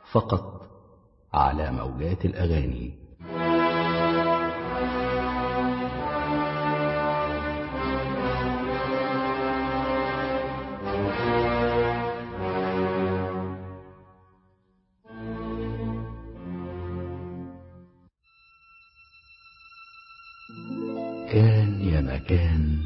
فقط على موجات الأغاني كان يا مكان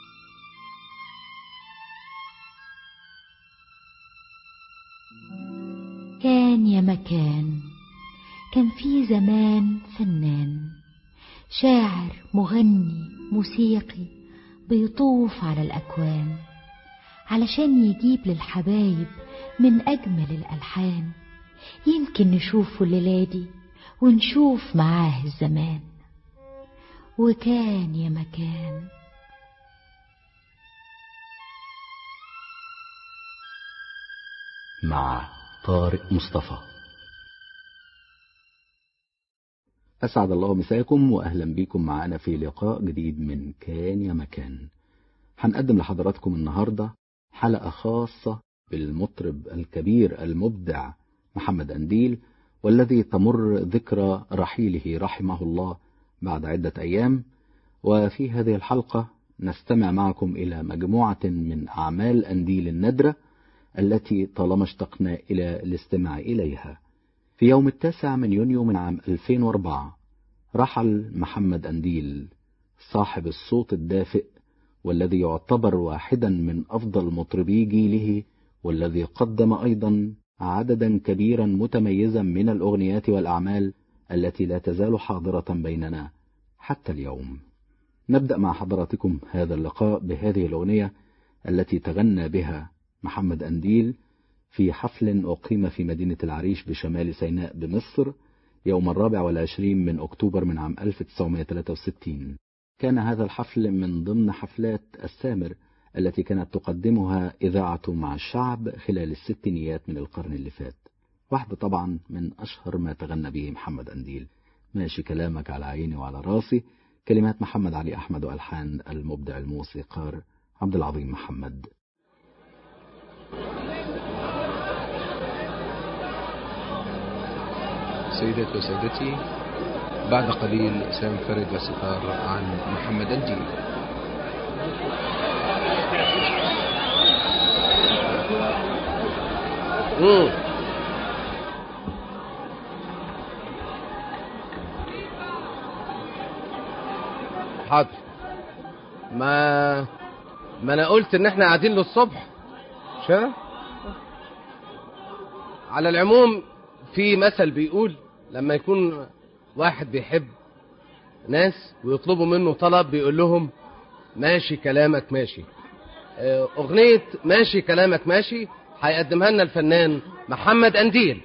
كان يا مكان كان في زمان فنان شاعر مغني موسيقي بيطوف على الأكوان علشان يجيب للحبايب من أجمل الألحان يمكن نشوفه الليلة دي ونشوف معاه الزمان وكان يا مكان مع طارق مصطفى أسعد الله مساكم وأهلا بكم معنا في لقاء جديد من كان يا مكان هنقدم لحضراتكم النهاردة حلقة خاصة بالمطرب الكبير المبدع محمد أنديل والذي تمر ذكرى رحيله رحمه الله بعد عدة أيام وفي هذه الحلقة نستمع معكم إلى مجموعة من أعمال أنديل الندرة التي طالما اشتقنا إلى الاستماع إليها في يوم التاسع من يونيو من عام 2004 رحل محمد أنديل صاحب الصوت الدافئ والذي يعتبر واحدا من أفضل مطربي جيله والذي قدم أيضا عددا كبيرا متميزا من الأغنيات والأعمال التي لا تزال حاضرة بيننا حتى اليوم نبدأ مع حضراتكم هذا اللقاء بهذه الأغنية التي تغنى بها محمد أنديل في حفل أقيم في مدينة العريش بشمال سيناء بمصر يوم الرابع والعشرين من أكتوبر من عام 1963 كان هذا الحفل من ضمن حفلات السامر التي كانت تقدمها إذاعة مع الشعب خلال الستينيات من القرن اللي فات واحدة طبعا من أشهر ما تغنى به محمد أنديل ماشي كلامك على عيني وعلى راسي كلمات محمد علي أحمد وألحان المبدع الموسيقار عبد العظيم محمد سيدتي وسيدتي بعد قليل سينفرد الستار عن محمد الدين مم. حاضر ما ما انا قلت ان احنا قاعدين للصبح شا على العموم في مثل بيقول لما يكون واحد بيحب ناس ويطلبوا منه طلب بيقول لهم ماشي كلامك ماشي آه، أغنية ماشي كلامك ماشي هيقدمها لنا الفنان محمد أنديل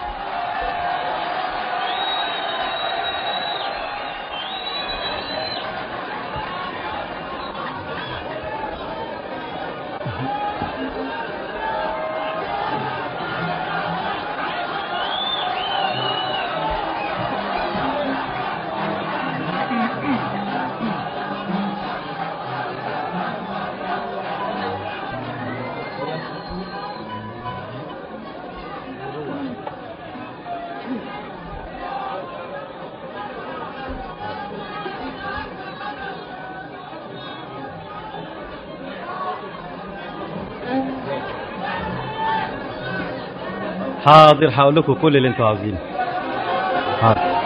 حاضر هقول لكم كل اللي انتوا عاوزينه حاضر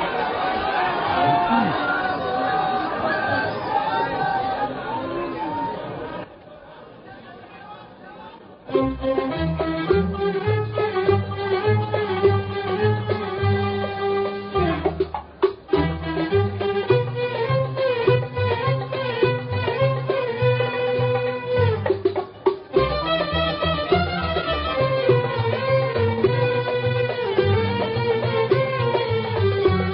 Thank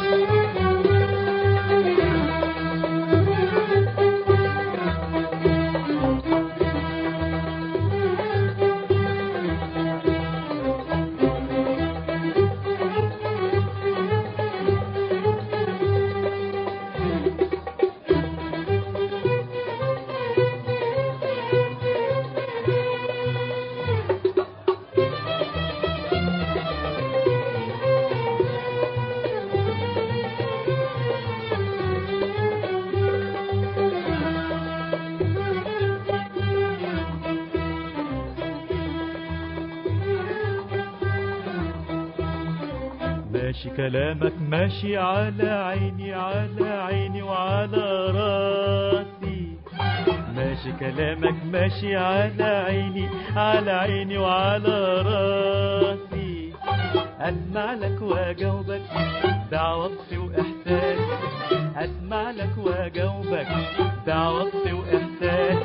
ماشي كلامك ماشي على عيني على عيني وعلى راسي ماشي كلامك ماشي على عيني على عيني وعلى راسي اسمع لك واجاوبك بعواطفي واحساسي اسمع لك واجاوبك بعواطفي واحساسي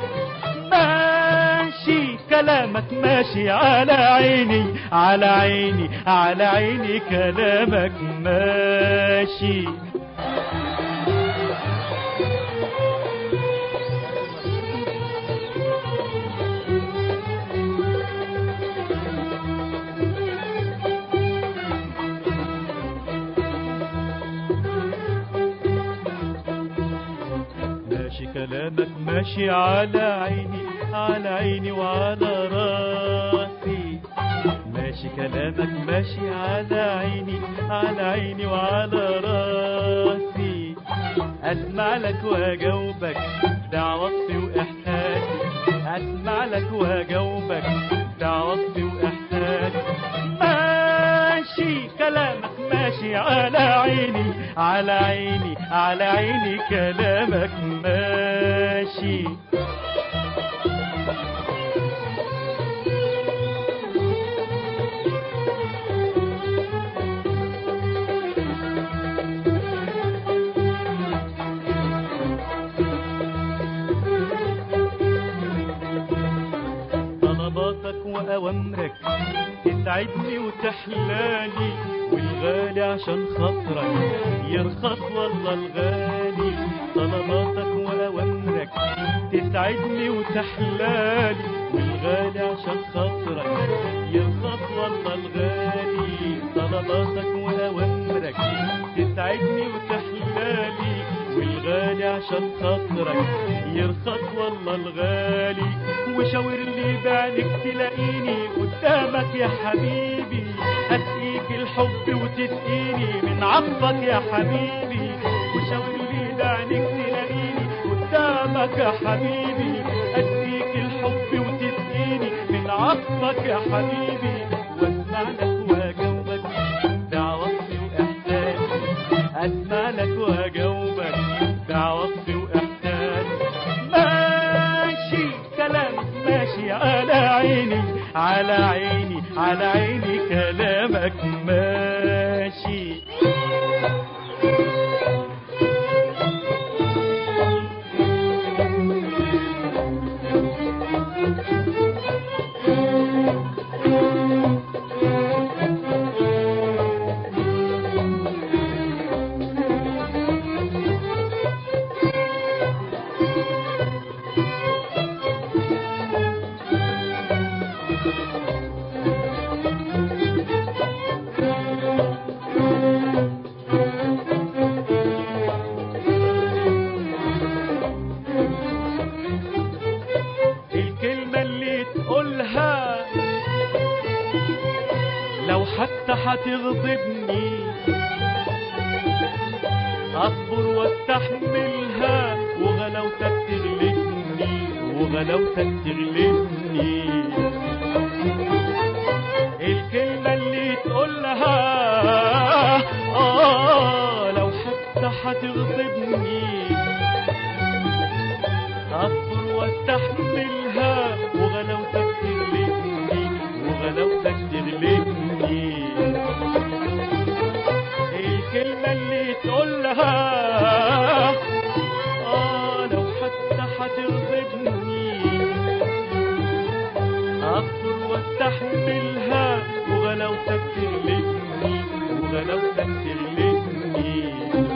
ماشي كلامك ماشي على عيني على عيني على عيني كلامك ماشي ماشي كلامك ماشي على عيني على عيني وعلى راسي ماشي كلامك ماشي على عيني على عيني وعلى راسي اسمع لك واجاوبك بعواطفي واحساسي اسمع لك واجاوبك بعواطفي واحساسي ماشي كلامك ماشي على عيني على عيني على عيني كلامك ماشي طلباتك وأوامرك تسعدني وتحلالي والغالي عشان خاطرك يرخص والله الغالي طلباتك وأوامرك تسعدني وتحلالي والغالي عشان خاطرك يرخص والله الغالي طلباتك وأوامرك تسعدني وتحلالي والغالي عشان خاطرك يرخص والله الغالي وشاور لي بعينك تلاقيني قدامك يا حبيبي اسقيك الحب وتسقيني من عطفك يا حبيبي وشاور لي بعينك تلاقيني قدامك يا حبيبي اسقيك الحب وتسقيني من عطفك يا حبيبي واسمع لك واجاوبك بعواطفي واحساسي اسمع لك واجاوبك بعواطفي واحساسي ماشي كلامك ماشي على عيني على عيني على عيني كلامك ماشي الكلمة اللي تقولها لو حتى هتغضبني اصبر واستحملها وغلاوتك تغلبني وغلاوتك تغلبني الكلمة اللي تقولها آه لو حتى هتغضبني أصبر واستحملها وغلاوتك تغلبني وغلاوتك تغلبني الكلمة اللي تقولها آه لو حتى هتغضبني أصبر واستحملها وغلاوتك تغلبني وغلاوتك تغلبني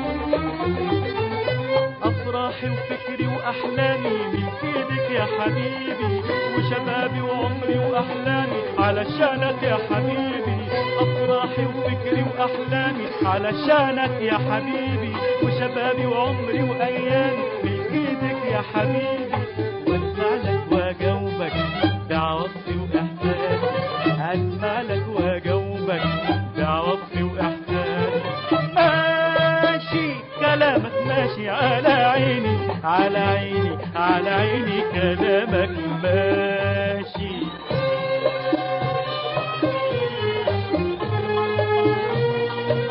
أفراحي وفكري وأحلامي من إيدك يا حبيبي وشبابي وعمري وأحلامي علشانك يا حبيبي أفراحي وفكري وأحلامي علشانك يا حبيبي وشبابي وعمري وأيامي من إيدك يا حبيبي وأسمع لك وأجاوبك بعواطفي وإحساسي أسمع لك وأجاوبك بعواطفي وإحساسي ماشي كلامك ماشي على عيني على عيني على عيني كلامك ماشي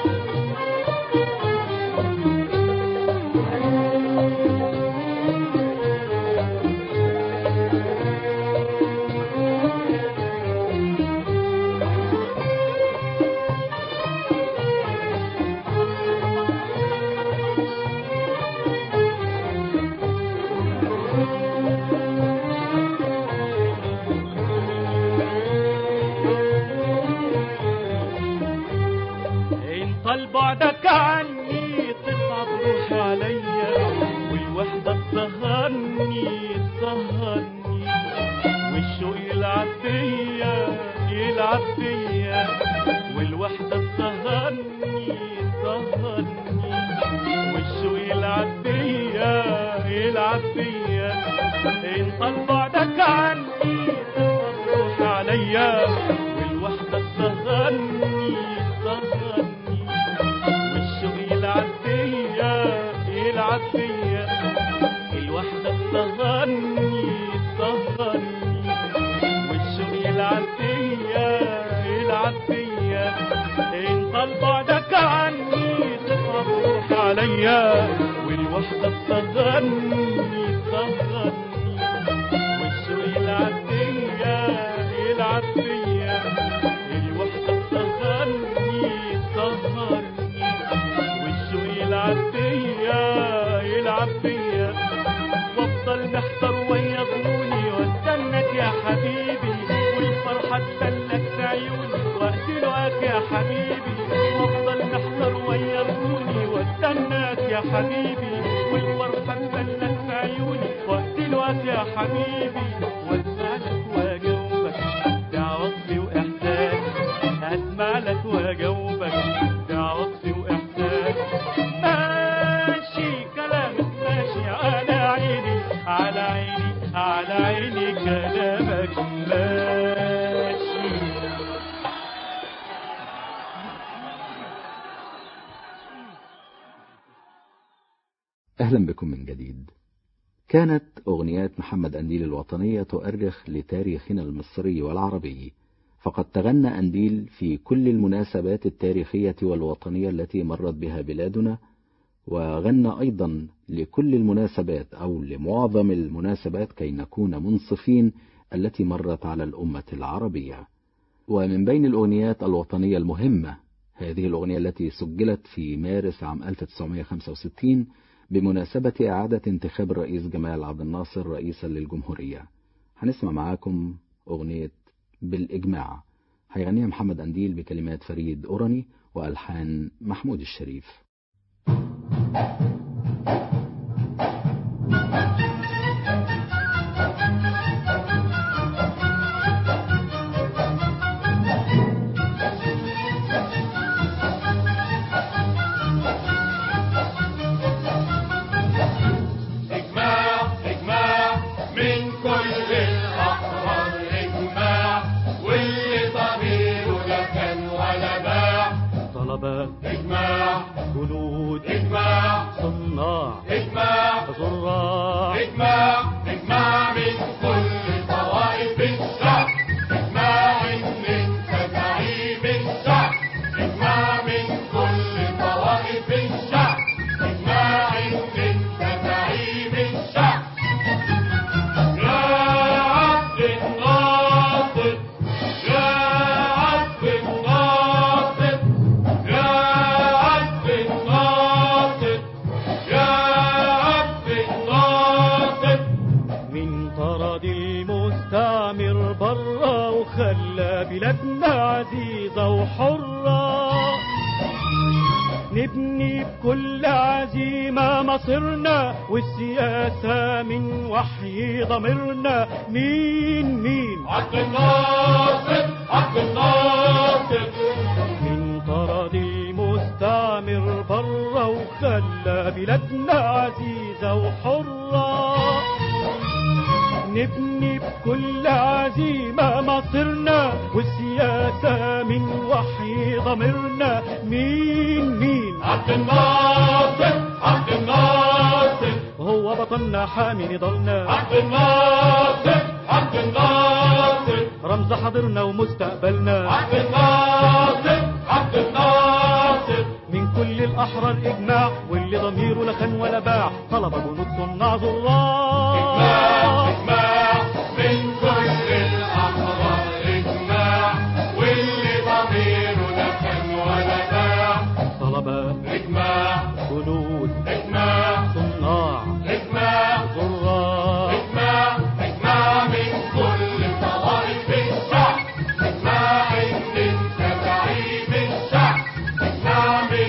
طال بعدك عني تصعب روحي عليا والوحدة تسهرني تسهرني والشوق يلعب بيا يلعب بيا والوحدة تسهرني تسهرني والشوق يلعب بيا يلعب بيا ان طال بعدك عني تصعب روحي عليا والوحدة تسهرني تسهرني والشوق يلعب بيا يلعب بيا الوحدة تسهرني تسهرني والشوق يلعب بيا يلعب بيا ان طال بعدك عني تصعب روحي عليا والوحدة تسهرني تسهرني والشوق يلعب بيا يلعب بيا الوحدة تسهرني تسهرني والشوق يلعب بيا يلعب بيا وافضل محتار ويا ظنوني واستناك يا حبيبي والفرحة تسلك في عيوني واقتلك يا حبيبي وافضل محتار ويا ظنوني واستناك يا حبيبي والفرحة تسلك في عيوني واقتلك يا حبيبي واسمع لك واجاوبك بعواطفي واحساسي هسمع لك واجاوبك بعواطفي واحساسي ماشي كلامك ماشي على عيني على عيني على عيني كلامك ماشي أهلا بكم من جديد كانت أغنيات محمد أنديل الوطنية تؤرخ لتاريخنا المصري والعربي فقد تغنى أنديل في كل المناسبات التاريخية والوطنية التي مرت بها بلادنا وغنى أيضا لكل المناسبات أو لمعظم المناسبات كي نكون منصفين التي مرت على الأمة العربية ومن بين الأغنيات الوطنية المهمة هذه الأغنية التي سجلت في مارس عام 1965 بمناسبة إعادة انتخاب الرئيس جمال عبد الناصر رئيسا للجمهورية هنسمع معاكم أغنية بالإجماع هيغنيها محمد أنديل بكلمات فريد أوراني وألحان محمود الشريف إجماع إجماع من كل الأحرار إجماع واللي ضميره لا كان ولا باع طلبة إجماع جنود إجماع صناع إجماع زراع إجماع إجماع من كل طوائف الشعب إجماع من زعيم الشعب إجماع من كل طوائف الشعب إجماع من زعيم الشعب يا عبد الناصر يا عبد الناصر يا عبد الناصر يا عبد الناصر من طرد المستعمر برا وخلى بلادنا عزيزة وحرة نبني بكل عزيمة مصيرنا والسياسة من وحي ضميرنا مين مين عبد الناصر عبد الناصر من طرد المستعمر برا وخلى بلادنا عزيزة وحرة نبني بكل عزيمة مصيرنا والسياسة من وحي ضميرنا مين مين عبد الناصر عبد الناصر هو بطلنا حامي نضالنا عبد الناصر عبد الناصر رمز حاضرنا ومستقبلنا عبد الناصر عبد الناصر من كل الأحرار إجماع واللي ضميره لا خان ولا باع طلب جنود صناع زراع إجماع إجماع من كل الأحرار إجماع واللي ضميره لا كان ولا باع طلبة إجماع جنود إجماع صناع إجماع زراع إجماع إجماع من كل طوائف الشعب إجماع من زعيم الشعب إجماع من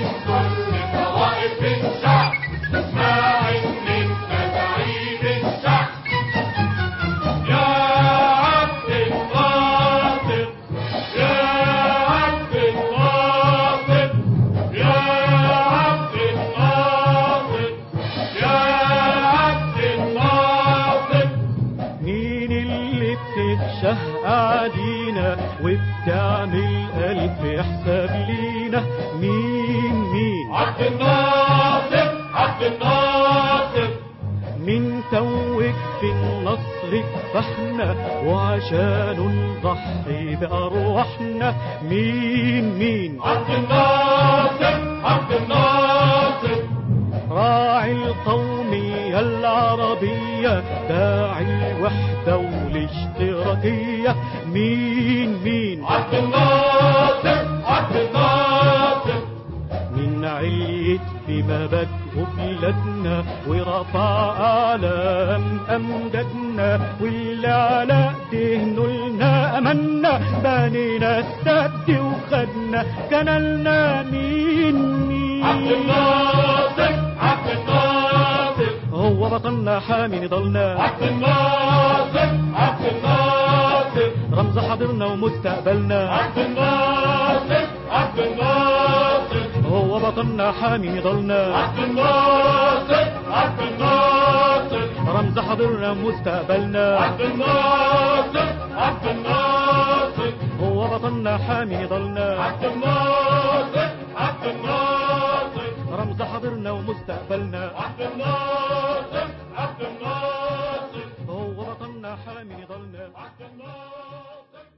عامل ألف حساب لينا مين مين عبد الناصر عبد الناصر من توج في النصر فاحنا وعشان نضحي بأرواحنا مين مين عبد الناصر عبد الناصر راعي القومية العربية داعي الوحدة والاشتراكية مين مين عبد الناصر عبد الناصر من عليت بمبادئ بلادنا ورفع أعلام أمجادنا واللي على دهنه لنا أمنا بنينا السد وخدنا كنالنا مين مين عبد الناصر عبد الناصر هو بطلنا حامي نضلنا عبد الناصر عبد الناصر رمز حاضرنا ومستقبلنا عبد الناصر عبد الناصر هو بطلنا حامي نضلنا عبد الناصر عبد الناصر رمز حاضرنا ومستقبلنا عبد الناصر عبد الناصر هو بطلنا حامي نضلنا عبد الناصر عبد الناصر رمز حاضرنا ومستقبلنا عبد الناصر عبد الناصر هو بطلنا حامي نضلنا عبد الناصر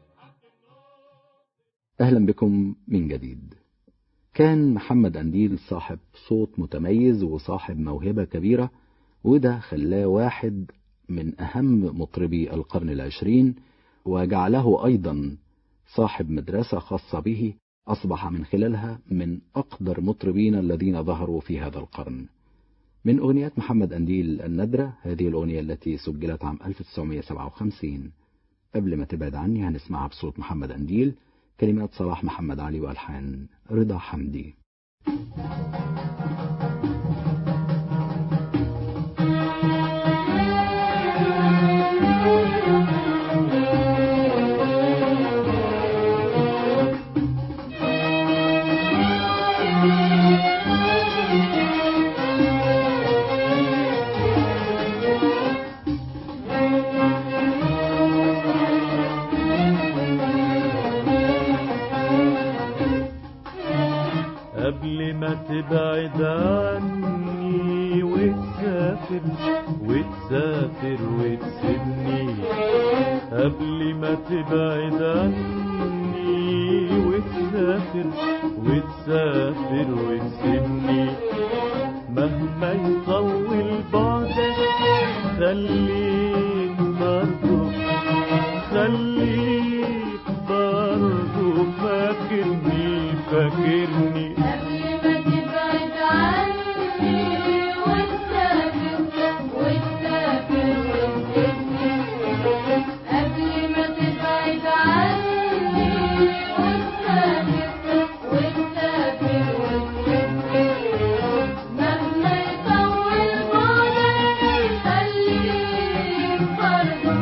أهلا بكم من جديد كان محمد أنديل صاحب صوت متميز وصاحب موهبة كبيرة وده خلاه واحد من أهم مطربي القرن العشرين وجعله أيضا صاحب مدرسة خاصة به أصبح من خلالها من أقدر مطربين الذين ظهروا في هذا القرن من أغنيات محمد أنديل النادرة هذه الأغنية التي سجلت عام 1957 قبل ما تبعد عني هنسمعها بصوت محمد أنديل كلمات صلاح محمد علي وألحان رضا حمدي قبل ما تبعد عني وتسافر وتسافر وتسيبني قبل ما تبعد عني وتسافر وتسافر وتسيبني مهما يطول بعدك خليك برضه خليك برضه فاكرني فاكرني قبل ما تبعد عني وتسافر وتسافر وتسيبني قبل ما تبعد عني وتسافر وتسافر وتسيبني مهما يطول بعدك خليك برضه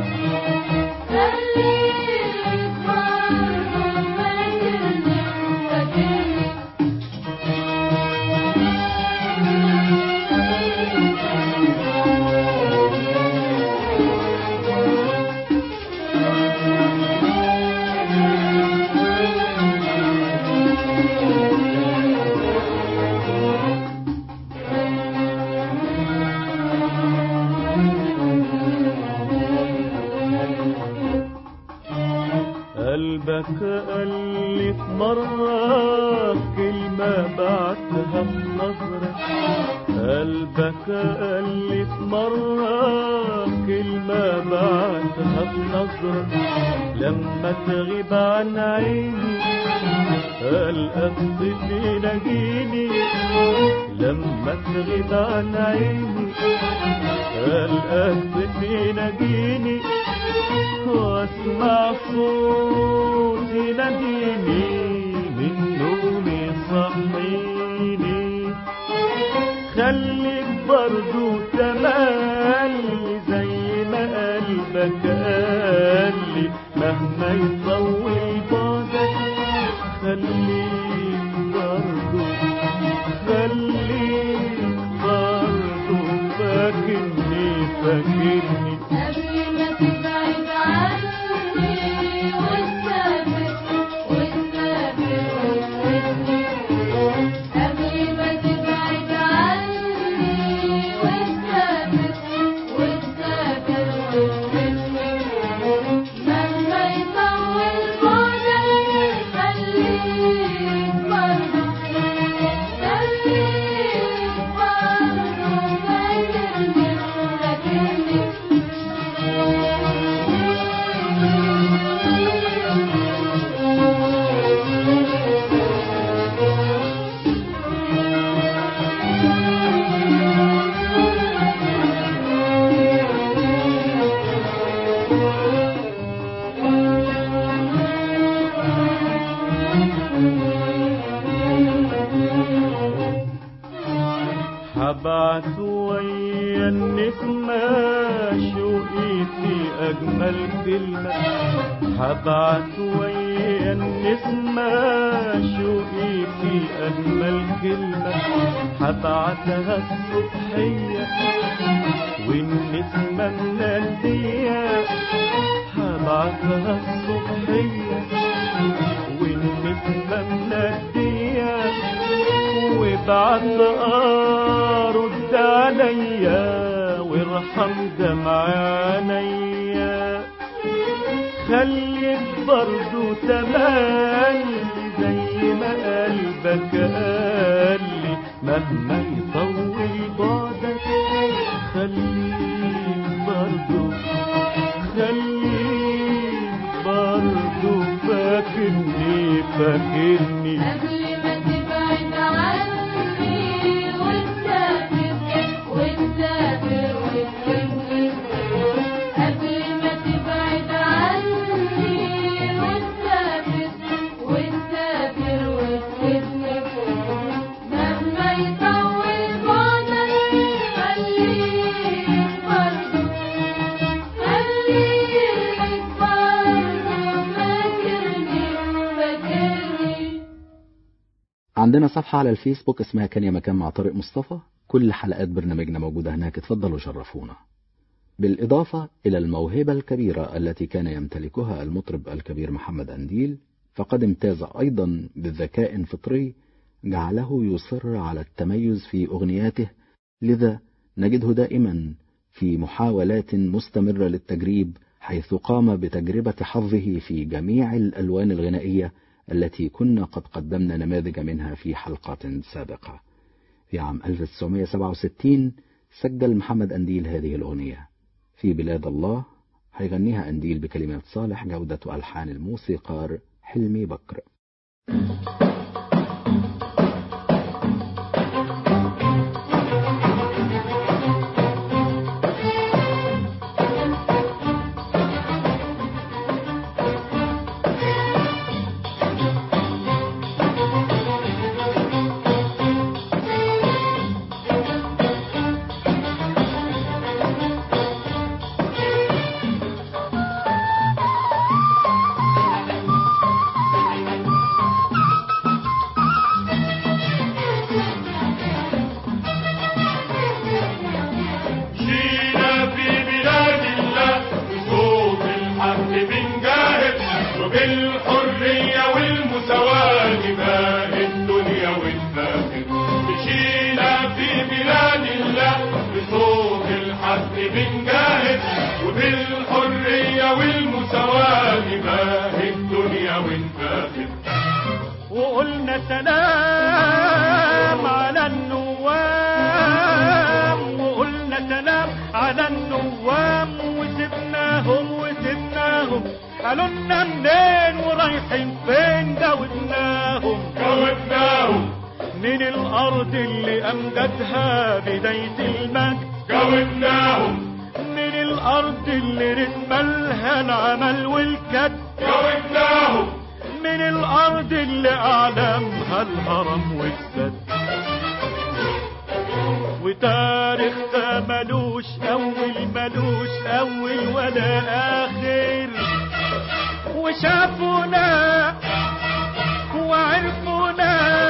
خليك برضه فاكرني فاكرني قلبك ألف مرة كلمة بعتها بنظرة قلبك ألف مرة كلمة بعتها بنظرة لما تغيب عن عيني القصد بيناجيني لما تغيب عن عيني القصد بيناجيني واسمع صوت يناديني من نومي صحيني خليك برضو تملي زي ما قلبك قالي مهما يطول بعدك خليك برضو خليك برضو فاكرني فاكرني قبل ما تبعد عني وتسافر هبعت ويا النسمة شوقي في أجمل كلمة هبعت ويا النسمة شوقي في أجمل كلمة هبعتها الصبحية والنسمة منادية هبعتها الصبحية والنسمة منادية وبعد أرد عليا وارحم دمع عينيا خليك برضو تملي زي ما قلبك قال لي مهما يطول بعدك خليك برضو خليك برضو فاكرني فاكرني قبل ما تبعد عني وتسافر وتسافر وتسافر قبل ما تبعد عني وتسافر وتسافر وتسافر مهما يطول بعدك خليك برضه خليك برضه فاكرني فاكرني عندنا صفحة على الفيسبوك اسمها كان يا مكان مع طارق مصطفى كل حلقات برنامجنا موجودة هناك اتفضلوا شرفونا بالإضافة إلى الموهبة الكبيرة التي كان يمتلكها المطرب الكبير محمد أنديل فقد امتاز أيضا بذكاء فطري جعله يصر على التميز في أغنياته لذا نجده دائما في محاولات مستمرة للتجريب حيث قام بتجربة حظه في جميع الألوان الغنائية التي كنا قد قدمنا نماذج منها في حلقات سابقة في عام 1967 سجل محمد أنديل هذه الأغنية في بلاد الله هيغنيها أنديل بكلمات صالح جودة ألحان الموسيقار حلمي بكر جينا في بلاد الله بصوت الحق بنجاهد وبالحرية والمساواة نباهي الدنيا والفاخر مشينا في بلاد الله بصوت الحق بنجاهد وبالحرية والمساواة نباهي الدنيا والفاخر وقلنا سلام على النوام وقلنا سلام على النوام وسبناهم وسبناهم قالوا لنا منين ورايحين فين جاوبناهم جاوبناهم من الارض اللي امجدها بداية المجد جاوبناهم من الارض اللي رتملها العمل والكد جاوبناهم من الارض اللي اعلامها الهرم والسد وتاريخها ملوش اول ملوش اول ولا اخر وشافونا وعرفونا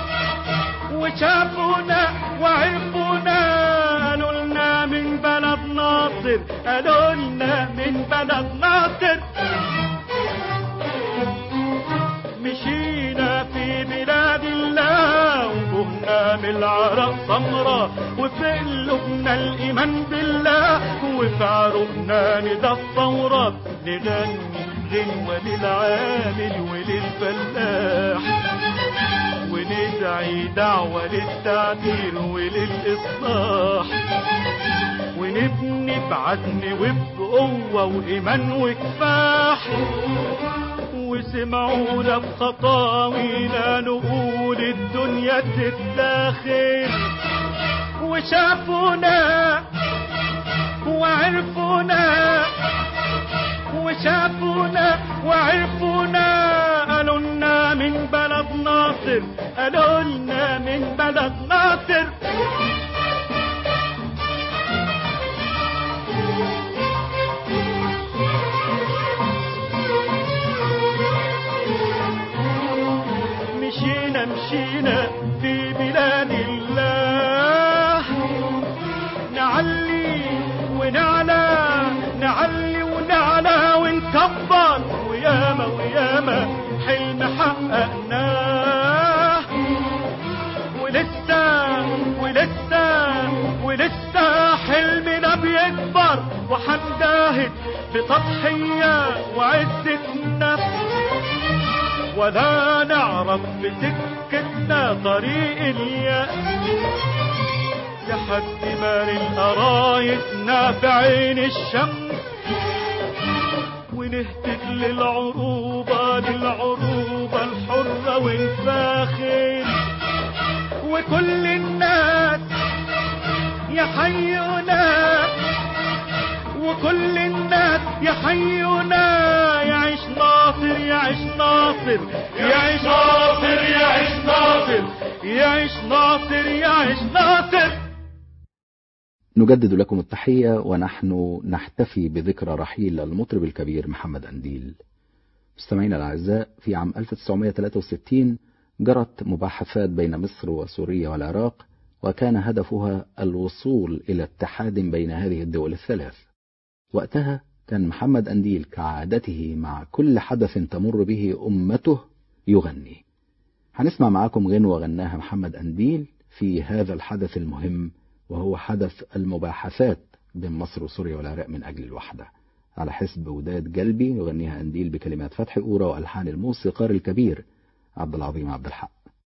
وشافونا وعرفونا قالوا لنا من بلد ناصر قالوا لنا من بلد ناصر مشينا في بلاد الله وجهنا من العرق سمرة وفي قلوبنا الإيمان بالله وفي عروقنا ندى الثورات نغني غنوة للعامل وللفلاح وندعي دعوة للتعبير وللإصلاح ونبني بعزم وبقوة وإيمان وكفاح وسمعونا بخطاوينا نقول الدنيا تتداخل وشافونا وعرفونا وشافونا وعرفونا قالوا لنا من بلد ناصر قالوا لنا من بلد ناصر بينا في بلاد الله نعلي ونعلى نعلي ونعلى ونكبر وياما وياما حلم حققناه ولسه ولسه ولسه حلمنا بيكبر وحنجاهد بتضحية وعزة نفس ولا نعرف بسكتنا طريق اليأس لحد ما نلقى رايتنا في عين الشمس ونهتف للعروبة للعروبة الحرة ونفاخر وكل الناس يحيونا وكل الناس يحيونا يعيش ناصر يعيش ناصر يعيش ناصر يعيش ناصر يعيش ناصر يعيش ناصر نجدد لكم التحية ونحن نحتفي بذكرى رحيل المطرب الكبير محمد أنديل مستمعينا الأعزاء في عام 1963 جرت مباحثات بين مصر وسوريا والعراق وكان هدفها الوصول إلى اتحاد بين هذه الدول الثلاث وقتها كان محمد أنديل كعادته مع كل حدث تمر به أمته يغني هنسمع معاكم غنوة غناها محمد أنديل في هذا الحدث المهم وهو حدث المباحثات بين مصر وسوريا والعراق من أجل الوحدة على حسب وداد قلبي يغنيها أنديل بكلمات فتحي أورا وألحان الموسيقار الكبير عبد العظيم عبد الحق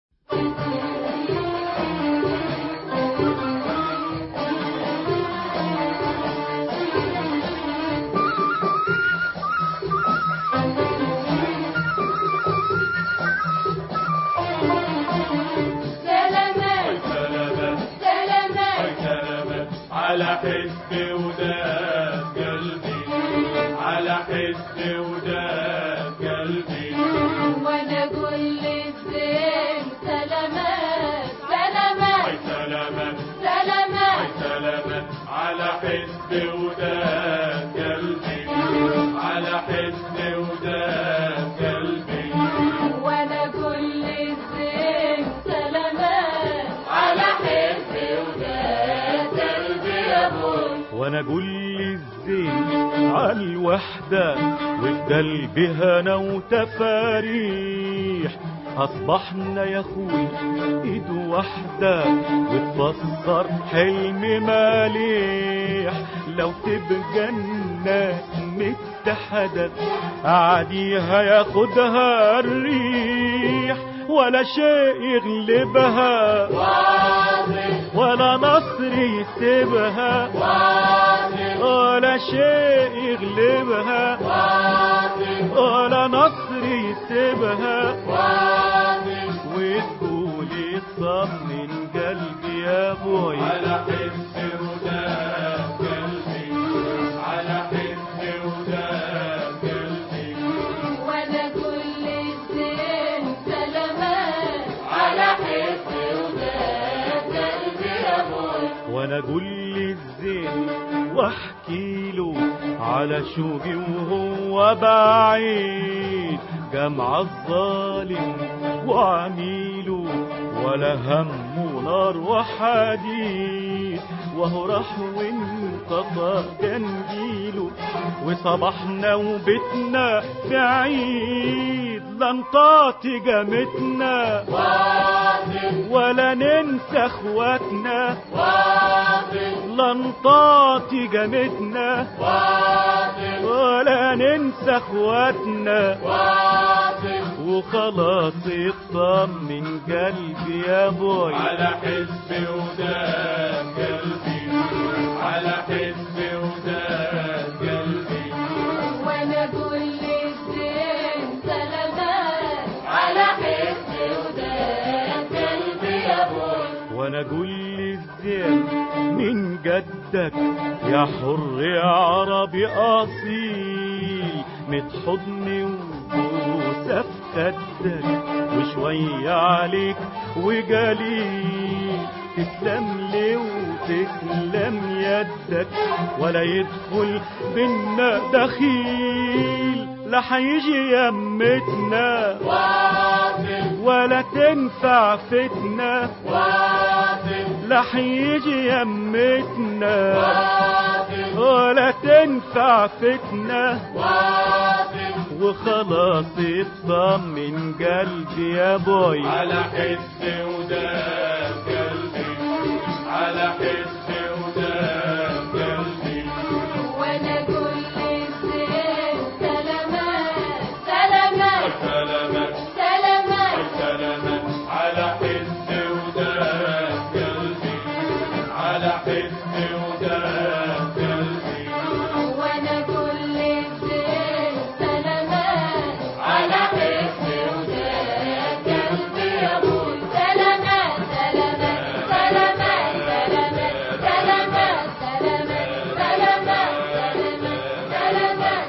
سلامات سلامات سلامات سلامات على حسب وداد قلبي على حسب وداد قلبي وانا كل الزين سلامات سلامات سلامات سلامات سلامات على حسب وداد قلبي على حسب وداد قلبي وانا كل الزين سلامات على حب وداد قلبي يا ابوي وانا اقول الزين عالوحدة وفي قلبي هنا وتفاريح اصبحنا يا اخوي ايد واحدة وتفسر حلم مليح لو تبقى الناس متحدة عاديها ياخدها الريح ولا شيء يغلبها ولا نصر يسيبها ولا شيء يغلبها ولا نصر يسيبها وتقولي اطمن قلبي يا ابوي على حسب وداد قلبي على حسب وداد قلبي وانا كل الزين سلامات على حب وداد قلبي يا ابوي وانا اقول الزين واحكي له على شوقي وهو بعيد جمع الظالم وعميله ولا هم نار وحديد وهو راح وانقطع جنجيله وصبحنا وبيتنا بعيد لا نطاطي جامتنا ولا ننسى اخواتنا لا نطاطي جامتنا ولا ننسى اخواتنا وخلاص اطمن قلبي يا بوي على حسب وداد قلبي على حسب وداد قلبي وانا كل الزين سلامات على حب وداد قلبي يا ابوي وانا اقول الزين من جدك يا حر يا عربي اصيل متحضني وبوسه في خدك وشويه عليك وجليل تسلم لي وتسلم يدك ولا يدخل بينا دخيل لا هيجي يمتنا ولا تنفع فتنة لا حيجي يمتنا ولا تنفع فتنة وخلاص اطمن قلبي يا بوي على حس وداد قلبي على حس وداد قلبي وانا كل الزين سلامات سلامات سلامات سلامات سلامات على حس وداد قلبي على حس وداد قلبي وانا كل الزين سلامات على حس وداد قلبي يا ابوي سلامات سلامات سلامات سلامات سلامات سلامات سلامات سلامات سلامات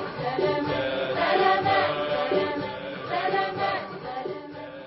سلامات سلامات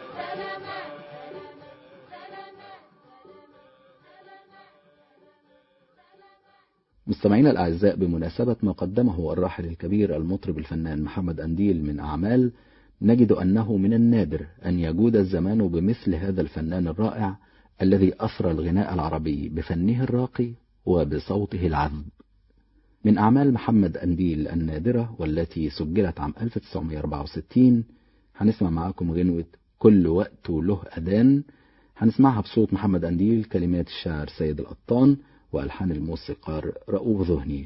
مستمعينا الأعزاء بمناسبة ما قدمه الراحل الكبير المطرب الفنان محمد أنديل من أعمال نجد أنه من النادر أن يجود الزمان بمثل هذا الفنان الرائع الذي أثرى الغناء العربي بفنه الراقي وبصوته العذب من أعمال محمد أنديل النادرة والتي سجلت عام 1964 هنسمع معاكم غنوة كل وقت له أذان هنسمعها بصوت محمد أنديل كلمات الشاعر سيد القطان وألحان الموسيقار رؤوف ذهني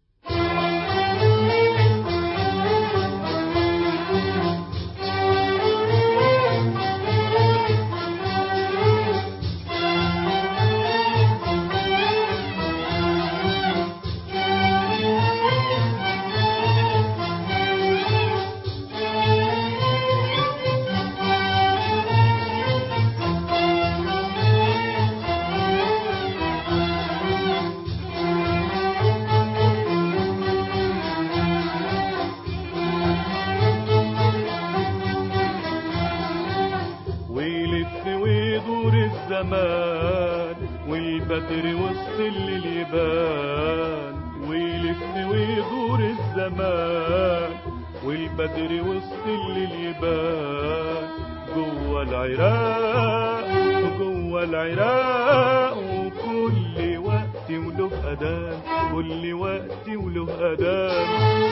ويلف ويدور الزمان والبدر وسط الليل يبان ويلف ويدور الزمان والبدر وسط الليل يبان جوه العراق جوه العراق وكل وقت وله أذان كل وقت وله أذان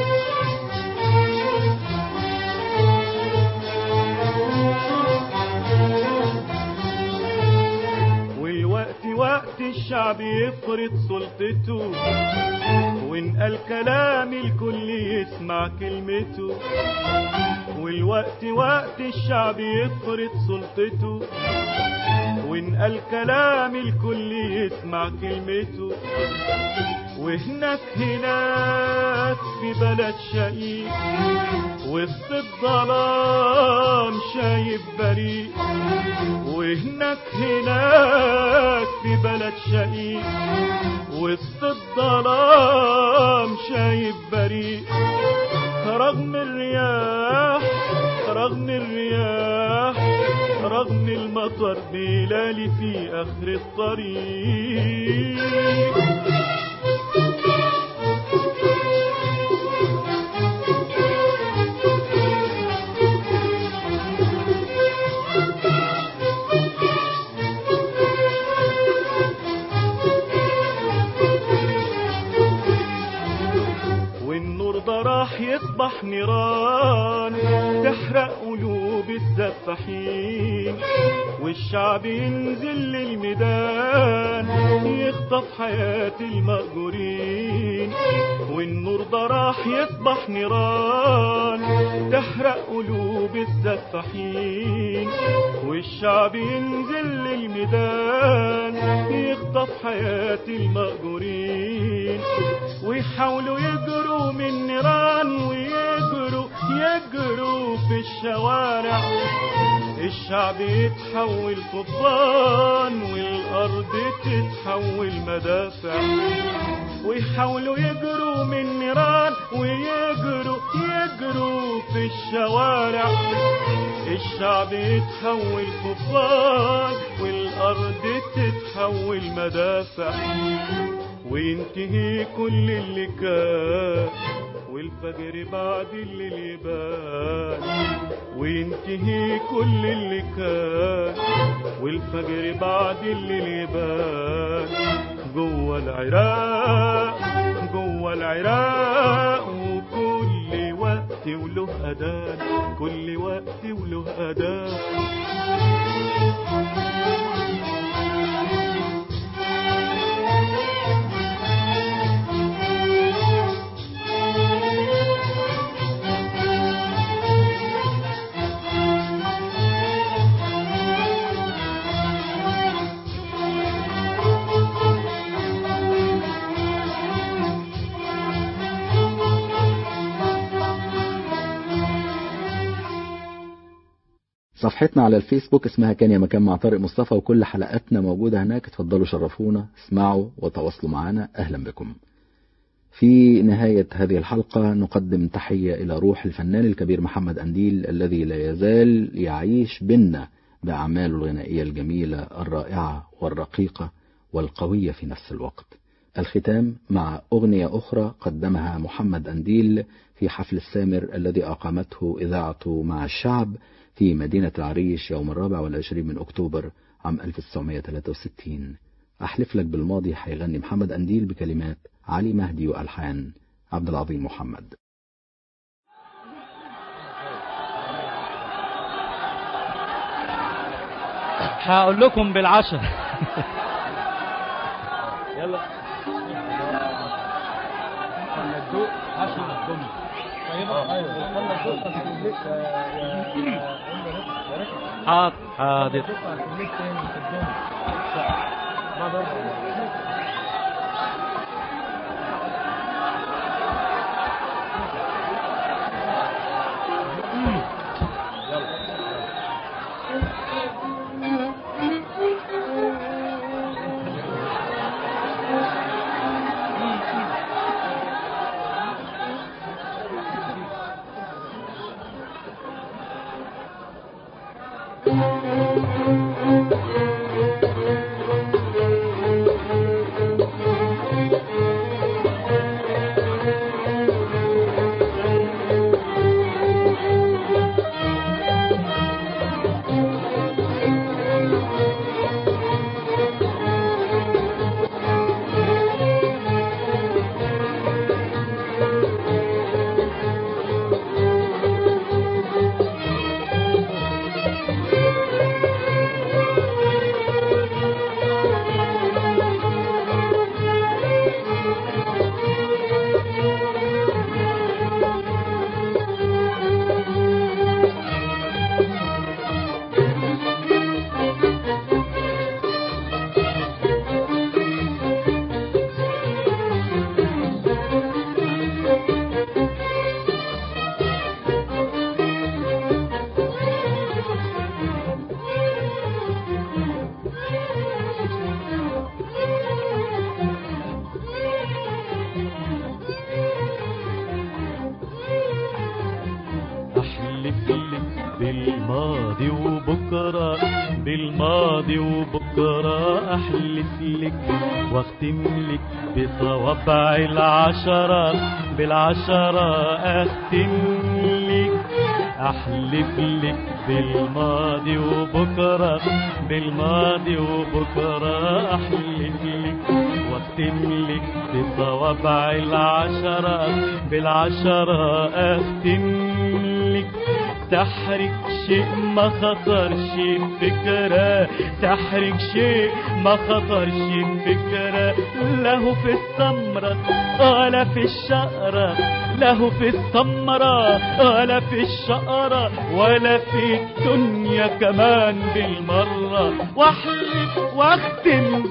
والوقت وقت الشعب يفرض سلطته وإن قال كلام الكل يسمع كلمته والوقت وقت الشعب يفرض سلطته وإن قال كلام الكل يسمع كلمته وهناك هناك في بلد شقيق وسط الظلام شايب بريء وهناك هناك في بلد شقيق وسط الظلام شايب بريء رغم الرياح رغم الرياح رغم المطر بلالي في اخر الطريق والنور ده راح يصبح نيران تحرق قلوب السفاحين والشعب ينزل للميدان يخطف حياة المأجورين والنور ده راح يصبح نيران تحرق قلوب السفاحين والشعب ينزل للميدان يخطف حياة المأجورين ويحاولوا يجروا من نيران ويجروا يجروا في الشوارع الشعب يتحول طوفان والأرض تتحول مدافع ويحاولوا يجروا من نيران ويجروا يجروا في الشوارع الشعب يتحول طوفان والأرض تتحول مدافع وينتهي كل اللي كان والفجر بعد الليل يبان وينتهي كل اللي كان والفجر بعد الليل يبان جوه العراق جوه العراق وكل وقت وله أذان كل وقت وله أذان صفحتنا على الفيسبوك اسمها كان يا مكان مع طارق مصطفى وكل حلقاتنا موجودة هناك اتفضلوا شرفونا اسمعوا وتواصلوا معنا أهلا بكم في نهاية هذه الحلقة نقدم تحية إلى روح الفنان الكبير محمد أنديل الذي لا يزال يعيش بينا بأعماله الغنائية الجميلة الرائعة والرقيقة والقوية في نفس الوقت الختام مع أغنية أخرى قدمها محمد أنديل في حفل السامر الذي أقامته إذاعته مع الشعب في مدينة العريش يوم الرابع والعشرين من أكتوبر عام 1963 أحلف لك بالماضي هيغني محمد أنديل بكلمات علي مهدي وألحان عبد العظيم محمد هقول لكم بالعشر يلا حاضر حاضر احلف لك بالماضي وبكره بالماضي وبكره احلف لك واختم لك بصوابع العشرة بالعشرة اختم لك احلف لك بالماضي وبكره بالماضي وبكره احلف لك واختم لك بصوابع العشرة بالعشرة اختم لك تحرك شيء ما خطرش فكرة تحرك شيء ما خطرش فكرة له في السمرة ولا في الشقرة له في السمرة ولا في الشقرة ولا في الدنيا كمان بالمرة واحلف واختم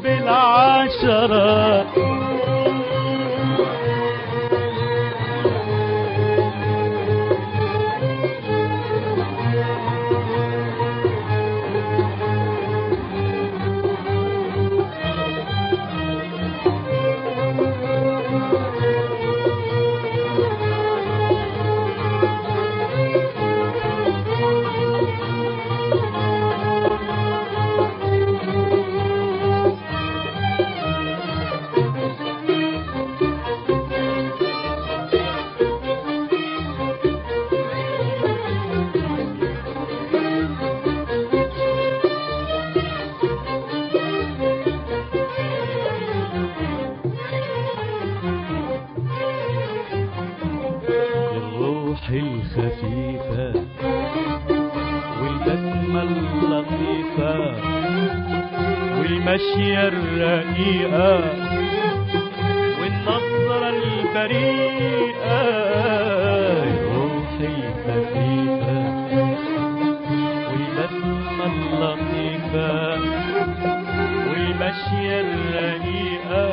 بالعشرة الخفيفة والبسمة اللطيفة والمشية الرقيقة والنظرة البريئة الروح الخفيفة والبسمة اللطيفة والمشية الرقيقة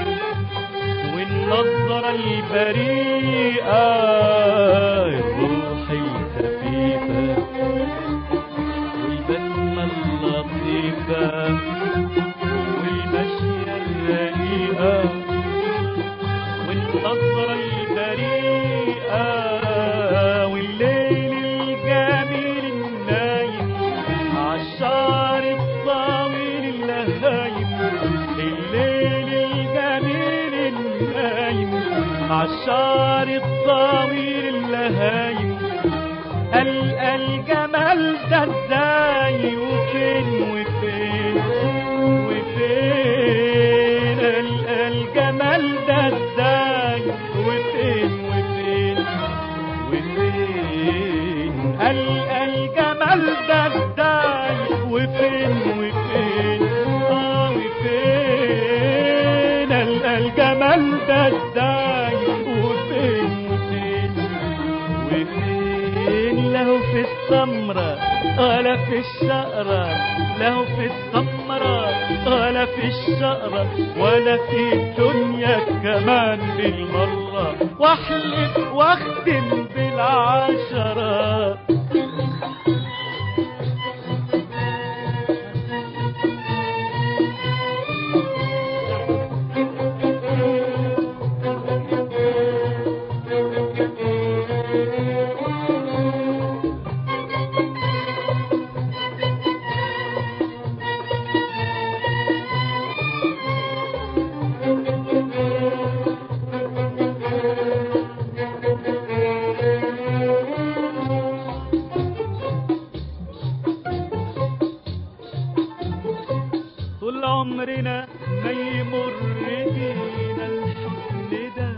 والنظرة البريئة الروح الخفيفة والبسمة اللطيفة والمشية الرقيقة والنظرة البريئة والليل الجميل النايم عالشعر الطويل اللهايم الليل الجميل النايم عالشعر الطويل اللهايم ألقى الجمال ده ازاي وفين وفين وفين ألقى الجمال ده ازاي وفين وفين وفين ألقى الجمال ده ازاي وفين وفين اه وفين ألقى الجمال ده ازاي وفين وفين وفين له في السمرة ولا في الشقرة له في السمرة ولا في الشقرة ولا في الدنيا كمان بالمرة واحلف واختم بالعشرة طول عمرنا ما يمر بينا الحزن ده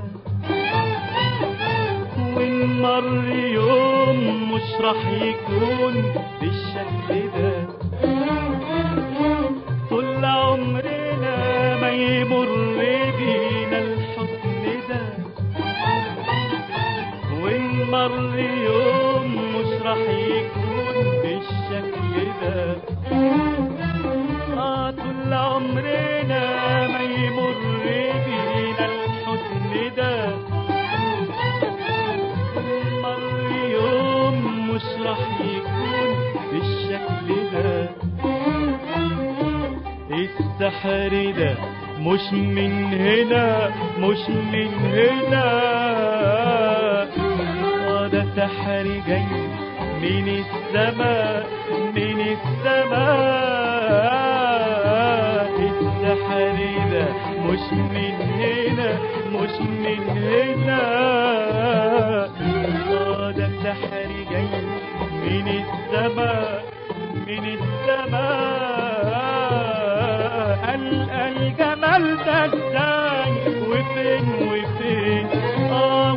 وإن مر يوم مش راح يكون بالشكل ده طول عمرنا ما يمر بينا الحزن ده وإن مر يوم مش راح يكون بالشكل ده آه طول عمرنا ما يمر بينا الحزن ده مر يوم مش راح يكون بالشكل ده السحر ده مش من هنا مش من هنا آه ده سحر جاي من السماء من السماء السحر ده مش من هنا مش من هنا آه ده سحر جاي من السماء من السماء ألقى الجمال ده ازاي وفين وفين اه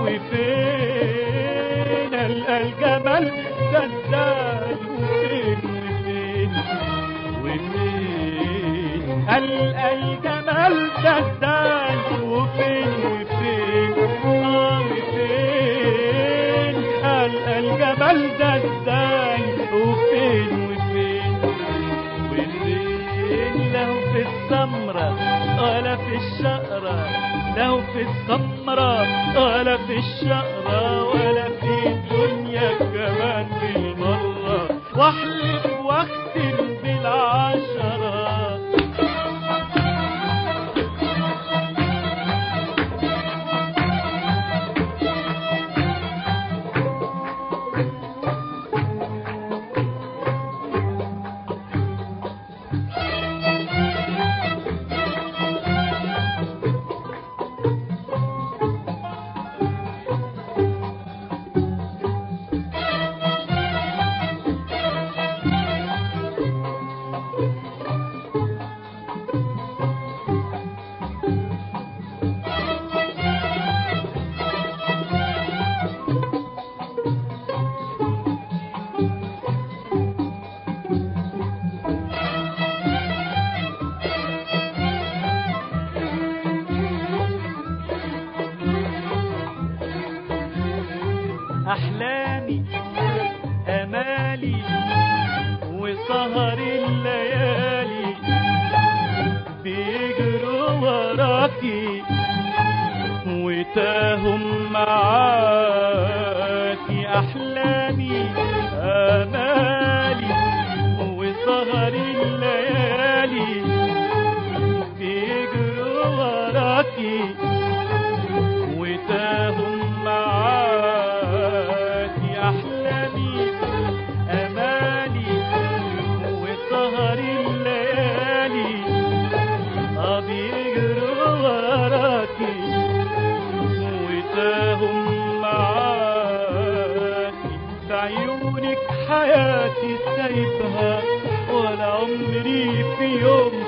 وفين ألقى الجمال ده ازاي وفين وفين وفين ألقى الجمال ده ازاي وفين وفين اه وفين ألقى الجمال ده ازاي وفين وفين وفين له في السمرة ولا في الشقرة له في السمرة ولا في الشقرة ولا في الدنيا كمان بالمرة واحلف واختم بالعشرة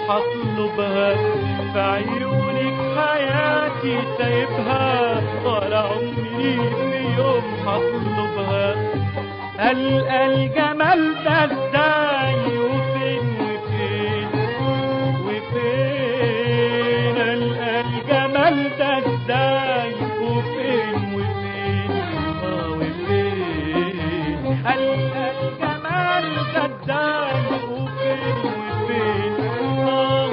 هطلبها في عيونك حياتي سايبها ولا عمري في يوم هطلبها ألقى الجمال ده ازاي وفين وفين وفين ألقى الجمال ده ازاي وفين وفين اه وفين ألقى الجمال ده ازاي وفين وفين اه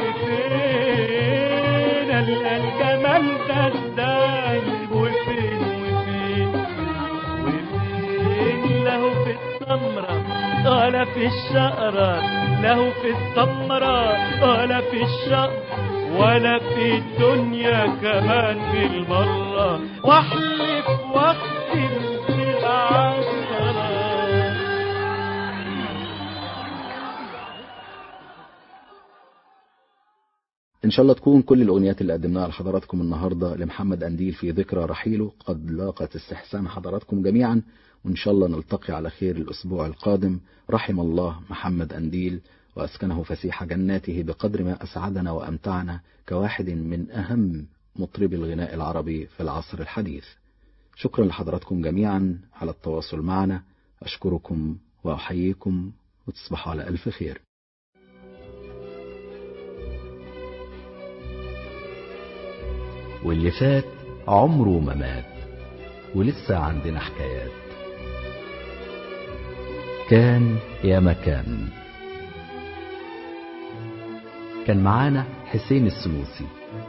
وفين ألقى الجمال ده ازاي وفين وفين وفين له في السمرة ولا في الشقرة له في السمرة ولا في الشقر ولا في الدنيا كمان بالمرة واحلف واختم بالعشرة إن شاء الله تكون كل الأغنيات اللي قدمناها لحضراتكم النهاردة لمحمد أنديل في ذكرى رحيله قد لاقت استحسان حضراتكم جميعا وإن شاء الله نلتقي على خير الأسبوع القادم رحم الله محمد أنديل وأسكنه فسيح جناته بقدر ما أسعدنا وأمتعنا كواحد من أهم مطربي الغناء العربي في العصر الحديث شكرا لحضراتكم جميعا على التواصل معنا أشكركم وأحييكم وتصبحوا على ألف خير واللي فات عمره ما مات ولسه عندنا حكايات كان يا مكان كان معانا حسين السنوسي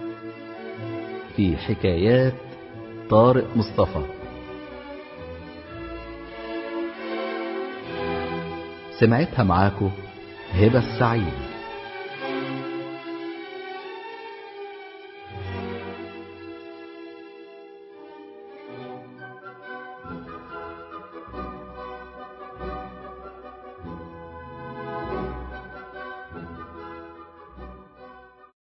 في حكايات طارق مصطفى سمعتها معاكو هبة السعيد